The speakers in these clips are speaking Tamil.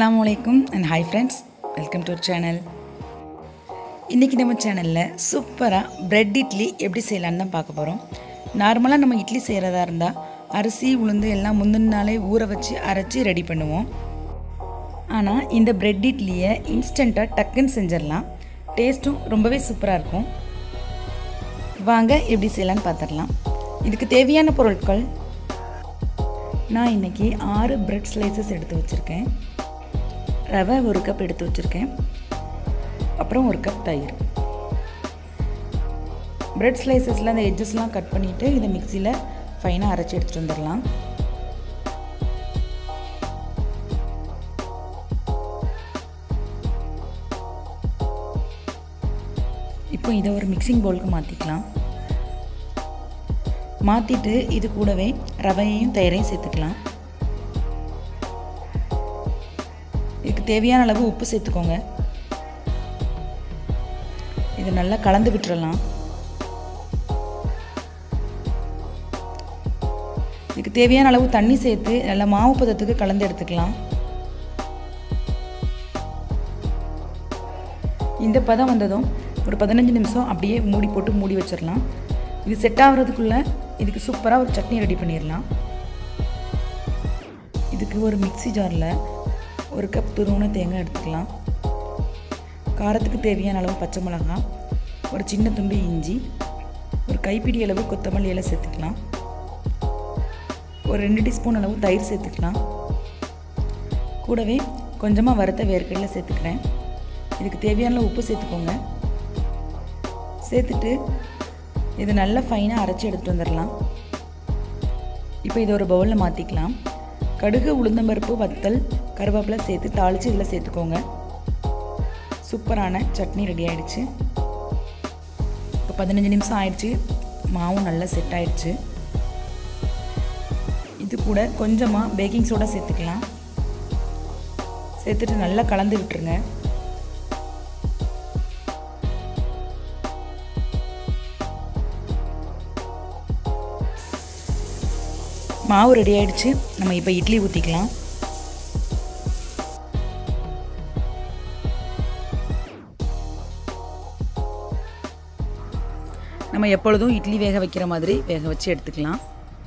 அஸ்ஸலாமு அலைக்கும் and hi friends welcome to channel இன்றைக்கி நம்ம சேனலில் சூப்பராக பிரெட் இட்லி எப்படி செய்யலான்னு தான் பார்க்க போகிறோம் நார்மலாக நம்ம இட்லி செய்கிறதா இருந்தால் அரிசி உளுந்து எல்லாம் முந்தின நாளே ஊற வச்சு அரைச்சி ரெடி பண்ணுவோம் ஆனால் இந்த பிரெட் இட்லியை இன்ஸ்டண்ட்டாக டக்குன்னு செஞ்சிடலாம் டேஸ்ட்டும் ரொம்பவே சூப்பராக இருக்கும் வாங்க எப்படி செய்யலான்னு பார்த்துடலாம் இதுக்கு தேவையான பொருட்கள் நான் இன்றைக்கி ஆறு பிரெட் ஸ்லைசஸ் எடுத்து வச்சுருக்கேன் ரவை ஒரு கப் எடுத்து வச்சுருக்கேன் அப்புறம் ஒரு கப் தயிர் பிரெட் ஸ்லைசஸில் அந்த எட்ஜஸ்லாம் கட் பண்ணிவிட்டு இதை மிக்சியில் ஃபைனாக அரைச்சி எடுத்துகிட்டு வந்துடலாம் இப்போ இதை ஒரு மிக்சிங் பவுலுக்கு மாற்றிக்கலாம் மாற்றிட்டு இது கூடவே ரவையையும் தயிரையும் சேர்த்துக்கலாம் இதுக்கு தேவையான அளவு உப்பு சேர்த்துக்கோங்க இது நல்லா கலந்து விட்டுறலாம் இதுக்கு தேவையான அளவு தண்ணி சேர்த்து நல்லா மாவு பதத்துக்கு கலந்து எடுத்துக்கலாம் இந்த பதம் வந்ததும் ஒரு பதினஞ்சு நிமிஷம் அப்படியே மூடி போட்டு மூடி வச்சிடலாம் இது செட் ஆகிறதுக்குள்ளே இதுக்கு சூப்பராக ஒரு சட்னி ரெடி பண்ணிடலாம் இதுக்கு ஒரு மிக்சி ஜாரில் ஒரு கப் துருவன தேங்காய் எடுத்துக்கலாம் காரத்துக்கு தேவையான அளவு பச்சை மிளகாய் ஒரு சின்ன துண்டு இஞ்சி ஒரு கைப்பிடி அளவு கொத்தமல்லி இலை சேர்த்துக்கலாம் ஒரு ரெண்டு டீஸ்பூன் அளவு தயிர் சேர்த்துக்கலாம் கூடவே கொஞ்சமாக வறுத்த வேர்க்கடலை சேர்த்துக்கிறேன் இதுக்கு தேவையான அளவு உப்பு சேர்த்துக்கோங்க சேர்த்துட்டு இது நல்லா ஃபைனாக அரைச்சி எடுத்துகிட்டு வந்துடலாம் இப்போ இதை ஒரு பவுலில் மாற்றிக்கலாம் கடுகு உளுந்தம்பருப்பு வத்தல் கருவேப்பிலை சேர்த்து தாளித்து இதில் சேர்த்துக்கோங்க சூப்பரான சட்னி ரெடி ஆகிடுச்சு இப்போ பதினஞ்சு நிமிஷம் ஆயிடுச்சு மாவும் நல்லா செட் ஆயிடுச்சு இது கூட கொஞ்சமாக பேக்கிங் சோடா சேர்த்துக்கலாம் சேர்த்துட்டு நல்லா கலந்து விட்டுருங்க மாவு ரெடி ஆயிடுச்சு நம்ம இப்போ இட்லி ஊற்றிக்கலாம் நம்ம எப்பொழுதும் இட்லி வேக வைக்கிற மாதிரி வேக வச்சு எடுத்துக்கலாம்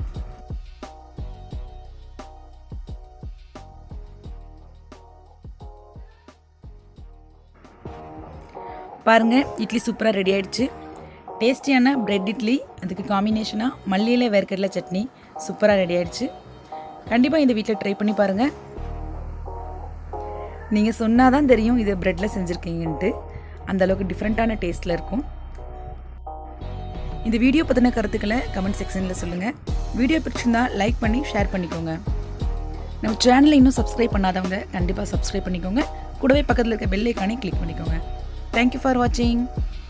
பாருங்கள் இட்லி சூப்பராக ரெடி ஆயிடுச்சு டேஸ்டியான பிரெட் இட்லி அதுக்கு காம்பினேஷனாக மல்லியில் வேர்க்கடலை சட்னி சூப்பராக ரெடி ஆயிடுச்சு கண்டிப்பாக இந்த வீட்டில் ட்ரை பண்ணி பாருங்கள் நீங்கள் சொன்னால் தான் தெரியும் இது ப்ரெட்டில் செஞ்சுருக்கீங்கன்ட்டு அந்தளவுக்கு டிஃப்ரெண்ட்டான டேஸ்ட்டில் இருக்கும் இந்த வீடியோ பற்றின கருத்துக்களை கமெண்ட் செக்ஷனில் சொல்லுங்கள் வீடியோ பிடிச்சிருந்தா லைக் பண்ணி ஷேர் பண்ணிக்கோங்க நம்ம சேனலை இன்னும் சப்ஸ்கிரைப் பண்ணாதவங்க கண்டிப்பாக சப்ஸ்கிரைப் பண்ணிக்கோங்க கூடவே பக்கத்தில் இருக்க பெல் ஐக்கானே கிளிக் பண்ணிக்கோங்க தேங்க்யூ ஃபார் வாட்சிங்